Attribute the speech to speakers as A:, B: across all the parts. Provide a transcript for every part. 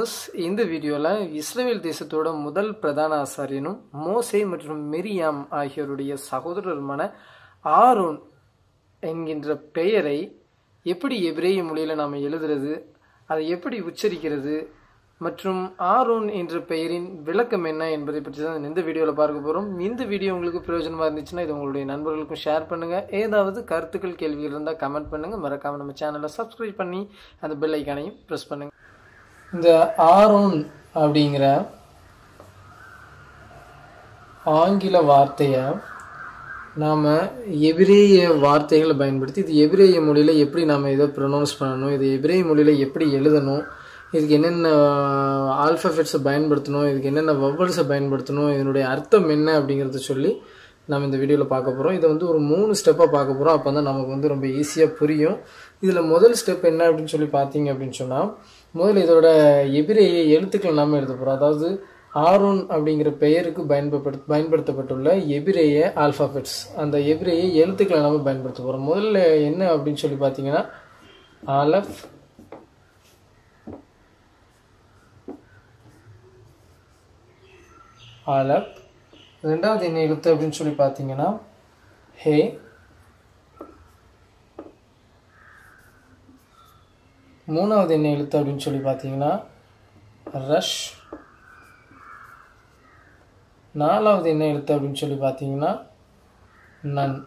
A: viewers இந்த வீடியோவில் Israel தேசத்தோட முதல் பிரதான ஆசாரியனும் மோசே மற்றும் மெரியாம் ஆகியோருடைய சகோதரருமான ஆரோன் என்கின்ற பெயரை எப்படி எபிரேய மொழியில் நாம் எழுதுறது அதை எப்படி உச்சரிக்கிறது மற்றும் ஆரோன் என்ற பெயரின் விளக்கம் என்ன என்பதை பற்றி தான் இந்த வீடியோவில் பார்க்க போகிறோம் இந்த வீடியோ உங்களுக்கு பிரயோஜனமாக இருந்துச்சுன்னா இது உங்களுடைய நண்பர்களுக்கும் ஷேர் பண்ணுங்கள் ஏதாவது கருத்துக்கள் கேள்விகள் இருந்தால் கமெண்ட் பண்ணுங்கள் மறக்காமல் நம்ம சேனலை சப்ஸ்கிரைப் பண்ணி அந்த பெல் ஐக்கானையும் ப்ரெஸ் பண்ணுங்கள் இந்த ஆரோன் அப்படிங்கிற ஆங்கில வார்த்தையை நாம் எபிரேய வார்த்தைகளை பயன்படுத்தி இது எபிரேய மொழியில் எப்படி நாம் இதை ப்ரொனவுன்ஸ் பண்ணணும் இது எபிரேய மொழியில் எப்படி எழுதணும் இதுக்கு என்னென்ன ஆல்ஃபபெட்ஸை பயன்படுத்தணும் இதுக்கு என்னென்ன வவ்வல்ஸை பயன்படுத்தணும் இதனுடைய அர்த்தம் என்ன அப்படிங்கிறத சொல்லி நம்ம இந்த வீடியோவில் பார்க்க போகிறோம் இதை வந்து ஒரு மூணு ஸ்டெப்பாக பார்க்க போகிறோம் அப்போ தான் நமக்கு வந்து ரொம்ப ஈஸியாக புரியும் இதில் முதல் ஸ்டெப் என்ன அப்படின்னு சொல்லி பார்த்தீங்க அப்படின்னு சொன்னால் முதல்ல இதோட எபிரேய எழுத்துக்கள் நாம் எழுத போகிறோம் அதாவது ஆரோன் அப்படிங்கிற பெயருக்கு பயன்படுத்த பயன்படுத்தப்பட்டுள்ள எபிரேய ஆல்ஃபாபெட்ஸ் அந்த எபிரேய எழுத்துக்களை நம்ம பயன்படுத்த போகிறோம் முதல்ல என்ன அப்படின்னு சொல்லி பார்த்தீங்கன்னா ஆலஃப் ஆலப் ரெண்டாவது என்ன எழுத்து அப்படின்னு சொல்லி பார்த்தீங்கன்னா ஹே மூணாவது என்ன எழுத்து அப்படின்னு சொல்லி பார்த்தீங்கன்னா ரஷ் நாலாவது என்ன எழுத்து அப்படின்னு சொல்லி பார்த்தீங்கன்னா நன்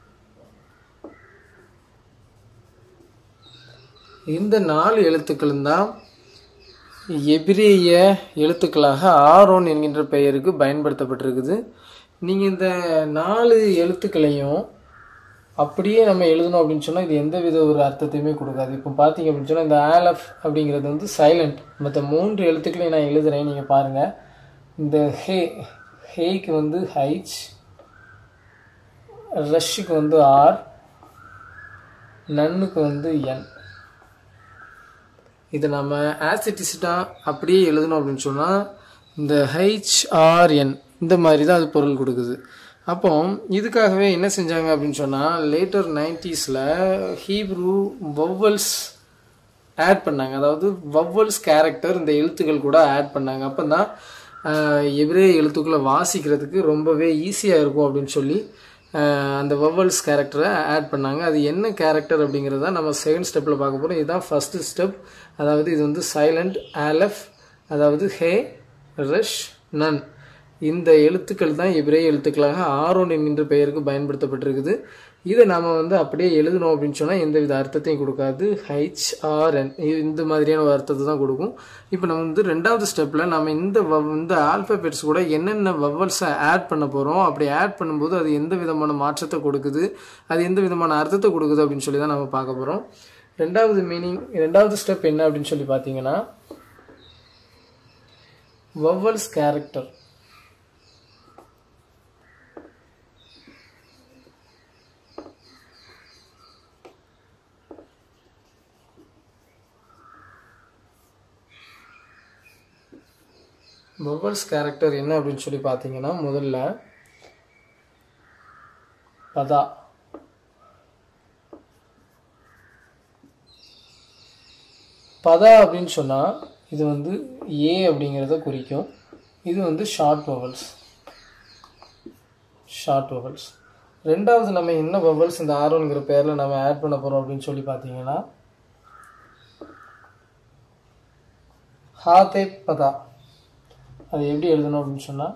A: இந்த நாலு எழுத்துக்களும் தான் எபிரேய எழுத்துக்களாக ஆரோன் என்கின்ற பெயருக்கு பயன்படுத்தப்பட்டிருக்குது நீங்கள் இந்த நாலு எழுத்துக்களையும் அப்படியே நம்ம எழுதணும் அப்படின்னு சொன்னால் இது எந்த வித ஒரு அர்த்தத்தையுமே கொடுக்காது இப்போ பார்த்தீங்க அப்படின்னு சொன்னால் இந்த ஆலஃப் அப்படிங்கிறது வந்து சைலண்ட் மற்ற மூன்று எழுத்துக்களையும் நான் எழுதுகிறேன் நீங்கள் பாருங்கள் இந்த ஹே ஹேக்கு வந்து ஹைச் ரஷ்ஷுக்கு வந்து ஆர் நன்னுக்கு வந்து என் இதை நம்ம ஆசிட்டிஸ்டாக அப்படியே எழுதணும் அப்படின்னு சொன்னால் இந்த ஹெச்ஆர்என் இந்த மாதிரி தான் அது பொருள் கொடுக்குது அப்போ இதுக்காகவே என்ன செஞ்சாங்க அப்படின்னு சொன்னால் லேட்டர் நைன்டிஸில் ஹீப்ரூ வவ்வல்ஸ் ஆட் பண்ணாங்க அதாவது வவ்வல்ஸ் கேரக்டர் இந்த எழுத்துக்கள் கூட ஆட் பண்ணாங்க அப்போ தான் எவ்ரே எழுத்துக்களை வாசிக்கிறதுக்கு ரொம்பவே ஈஸியாக இருக்கும் அப்படின்னு சொல்லி அந்த வவ்வல்ஸ் கேரக்டரை ஆட் பண்ணாங்க அது என்ன கேரக்டர் அப்படிங்கிறத நம்ம செகண்ட் ஸ்டெப்பில் பார்க்க போகிறோம் இதுதான் ஃபஸ்ட்டு ஸ்டெப் அதாவது இது வந்து சைலண்ட் ஆலஃப் அதாவது ஹே ரஷ் நன் இந்த எழுத்துக்கள் தான் எபிரே எழுத்துக்களாக ஆரோன் என்கின்ற பெயருக்கு பயன்படுத்தப்பட்டிருக்குது இதை நாம் வந்து அப்படியே எழுதணும் அப்படின்னு சொன்னால் எந்த வித அர்த்தத்தையும் கொடுக்காது ஹைச் ஆர்என் இந்த மாதிரியான ஒரு அர்த்தத்தை தான் கொடுக்கும் இப்போ நம்ம வந்து ரெண்டாவது ஸ்டெப்பில் நம்ம இந்த வவ் இந்த ஆல்ஃபபெட்ஸ் கூட என்னென்ன வவ்வல்ஸை ஆட் பண்ண போகிறோம் அப்படி ஆட் பண்ணும்போது அது எந்த விதமான மாற்றத்தை கொடுக்குது அது எந்த விதமான அர்த்தத்தை கொடுக்குது அப்படின்னு சொல்லி தான் நம்ம பார்க்க போகிறோம் ரெண்டாவது மீனிங் ரெண்டாவது ஸ்டெப் என்ன அப்படின்னு சொல்லி பார்த்தீங்கன்னா வவ்வல்ஸ் கேரக்டர் வவ்வல்ஸ் கேரக்டர் என்ன அப்படின்னு சொல்லி பார்த்தீங்கன்னா முதல்ல பதா பதா அப்படின்னு சொன்னால் இது வந்து ஏ அப்படிங்கிறத குறிக்கும் இது வந்து ஷார்ட் வவல்ஸ் ஷார்ட் வவல்ஸ் ரெண்டாவது நம்ம என்ன வவல்ஸ் இந்த ஆரோங்கிற பேரில் நம்ம ஆட் பண்ண போகிறோம் அப்படின்னு சொல்லி பார்த்தீங்கன்னா ஹாத்தே பதா அது எப்படி எழுதணும் அப்படின்னு சொன்னால்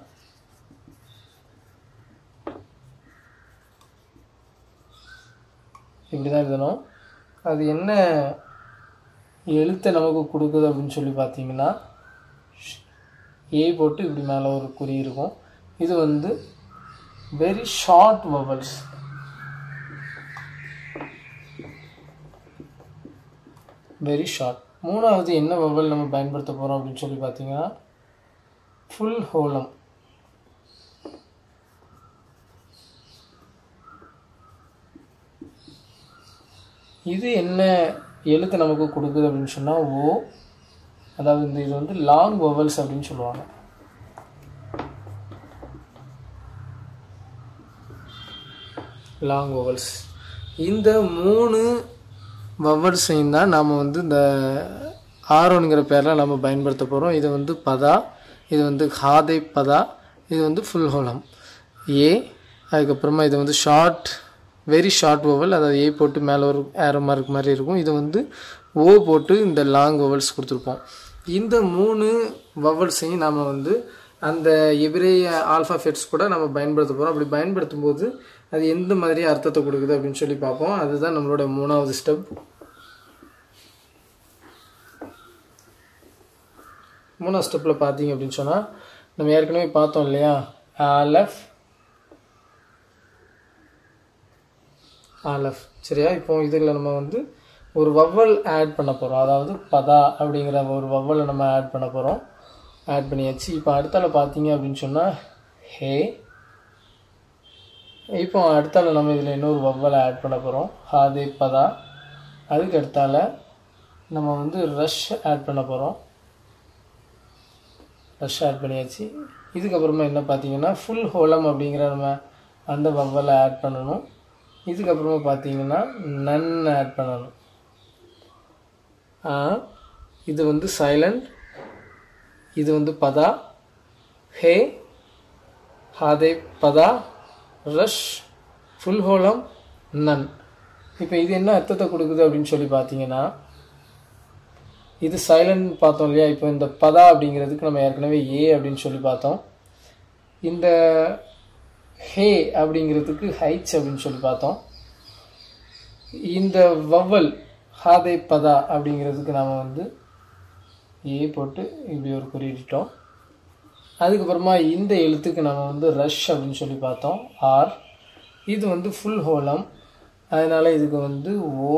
A: இப்படி தான் எழுதணும் அது என்ன எழுத்தை நமக்கு கொடுக்குது அப்படின்னு சொல்லி பார்த்தீங்கன்னா ஏ போட்டு இப்படி மேலே ஒரு குறி இருக்கும் இது வந்து very short vowels very short மூணாவது என்ன வவல் நம்ம பயன்படுத்த போகிறோம் அப்படின்னு சொல்லி பார்த்தீங்கன்னா ஃபுல் ஹோலம் இது என்ன எழுத்து நமக்கு கொடுக்குது அப்படின்னு சொன்னால் ஓ அதாவது இந்த இது வந்து லாங் வவல்ஸ் அப்படின்னு சொல்லுவாங்க லாங் வவல்ஸ் இந்த மூணு வவல்ஸையும் தான் நாம் வந்து இந்த ஆரோனுங்கிற பேரில் நம்ம பயன்படுத்த போகிறோம் இது வந்து பதா இது வந்து ஹாதை பதா இது வந்து ஃபுல் ஹோலம் ஏ அதுக்கப்புறமா இது வந்து ஷார்ட் வெரி ஷார்ட் ஓவல் அதாவது ஏ போட்டு மேலே ஒரு ஏரோ மார்க் மாதிரி இருக்கும் இது வந்து ஓ போட்டு இந்த லாங் ஓவல்ஸ் கொடுத்துருப்போம் இந்த மூணு வவல்ஸையும் நாம் வந்து அந்த எபிரேய ஆல்ஃபாஃபெட்ஸ் கூட நம்ம பயன்படுத்த போகிறோம் அப்படி பயன்படுத்தும் போது அது எந்த மாதிரி அர்த்தத்தை கொடுக்குது அப்படின்னு சொல்லி பார்ப்போம் அதுதான் நம்மளோட மூணாவது ஸ்டெப் மூணாவது ஸ்டெப்பில் பார்த்தீங்க அப்படின்னு சொன்னால் நம்ம ஏற்கனவே பார்த்தோம் இல்லையா ஆலஃப் ஆலஃப் சரியா இப்போ இதில் நம்ம வந்து ஒரு வவ்வல் ஆட் பண்ண போகிறோம் அதாவது பதா அப்படிங்கிற ஒரு வவ்வலை நம்ம ஆட் பண்ண போகிறோம் ஆட் பண்ணியாச்சு இப்போ அடுத்தால பார்த்தீங்க அப்படின்னு சொன்னால் ஹே இப்போ அடுத்தால நம்ம இதில் இன்னொரு வவ்வலை ஆட் பண்ண போகிறோம் ஹாதே பதா அதுக்கு அடுத்தால நம்ம வந்து ரஷ் ஆட் பண்ண போகிறோம் ரஷ் ஆட் பண்ணியாச்சு இதுக்கப்புறமா என்ன பார்த்தீங்கன்னா ஃபுல் ஹோலம் அப்படிங்கிற நம்ம அந்த வவ்வலை ஆட் பண்ணணும் இதுக்கப்புறமா பார்த்தீங்கன்னா நன் ஆட் பண்ணணும் இது வந்து சைலண்ட் இது வந்து பதா ஹே ஹாதே பதா ரஷ் ஃபுல் ஹோலம் நன் இப்போ இது என்ன அர்த்தத்தை கொடுக்குது அப்படின்னு சொல்லி பார்த்தீங்கன்னா இது சைலண்ட் பார்த்தோம் இல்லையா இப்போ இந்த பதா அப்படிங்கிறதுக்கு நம்ம ஏற்கனவே ஏ அப்படின்னு சொல்லி பார்த்தோம் இந்த ஹே அப்படிங்கிறதுக்கு ஹைச் அப்படின்னு சொல்லி பார்த்தோம் இந்த வவ்வல் ஹாதை பதா அப்படிங்கிறதுக்கு நாம் வந்து ஏ போட்டு இப்படி ஒரு குறியிட்டோம் அதுக்கப்புறமா இந்த எழுத்துக்கு நம்ம வந்து ரஷ் அப்படின்னு சொல்லி பார்த்தோம் ஆர் இது வந்து ஃபுல் ஹோலம் அதனால் இதுக்கு வந்து ஓ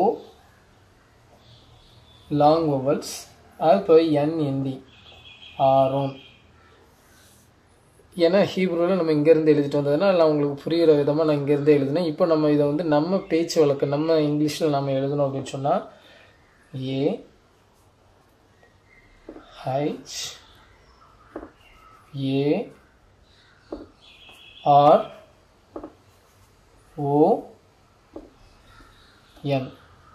A: லாங் வவல்ஸ் அது போய் என்என்டி ஆரோன் ஏன்னா ஹீப்ரூவில் நம்ம இங்கேருந்து எழுதிட்டு வந்ததுனால நான் உங்களுக்கு புரிகிற விதமாக நான் இங்கேருந்து எழுதினேன் இப்போ நம்ம இதை வந்து நம்ம பேச்சு வழக்கு நம்ம இங்கிலீஷில் நம்ம எழுதணும் அப்படின்னு சொன்னால் A H A R O N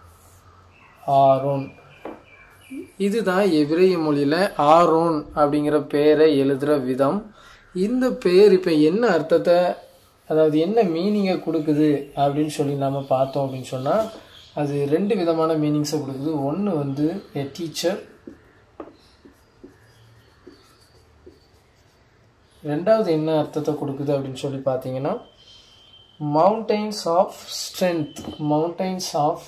A: Aaron இதுதான் எபிரேய மொழியில் ஆரோன் அப்படிங்கிற பெயரை எழுதுகிற விதம் இந்த பெயர் இப்போ என்ன அர்த்தத்தை அதாவது என்ன மீனிங்கை கொடுக்குது அப்படின்னு சொல்லி நாம் பார்த்தோம் அப்படின்னு சொன்னால் அது ரெண்டு விதமான மீனிங்ஸை கொடுக்குது ஒன்று வந்து எ டீச்சர் ரெண்டாவது என்ன அர்த்தத்தை கொடுக்குது அப்படின்னு சொல்லி பார்த்தீங்கன்னா mountains of strength mountains of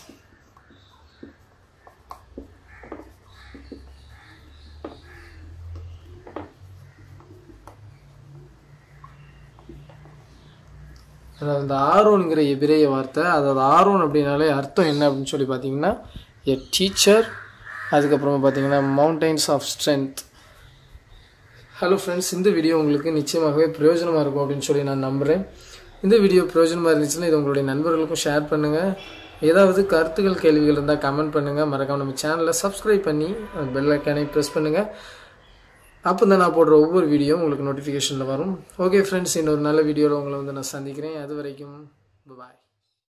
A: அதாவது இந்த ஆரோனுங்கிற எபிரேய வார்த்தை அதாவது ஆரோன் அப்படின்னாலே அர்த்தம் என்ன அப்படின்னு சொல்லி பார்த்தீங்கன்னா எ டீச்சர் அதுக்கப்புறமா பார்த்தீங்கன்னா mountains of strength hello friends இந்த வீடியோ உங்களுக்கு நிச்சயமாகவே பிரயோஜனமாக இருக்கும் அப்படின்னு சொல்லி நான் நம்புகிறேன் இந்த வீடியோ பிரயோஜனமாக இருந்துச்சுன்னா இது உங்களுடைய நண்பர்களுக்கும் ஷேர் பண்ணுங்கள் ஏதாவது கருத்துக்கள் கேள்விகள் இருந்தால் கமெண்ட் பண்ணுங்கள் மறக்காம நம்ம சேனலை சப்ஸ்கிரைப் பண்ணி பெல் ஐக்கானை ப்ரெஸ் பண்ணுங்கள் அப்போ தான் நான் போடுற ஒவ்வொரு வீடியோ உங்களுக்கு நோட்டிஃபிகேஷனில் வரும் ஓகே ஃப்ரெண்ட்ஸ் இன்னொரு நல்ல வீடியோவில் உங்களை வந்து நான் சந்திக்கிறேன் அது வரைக்கும் பாய்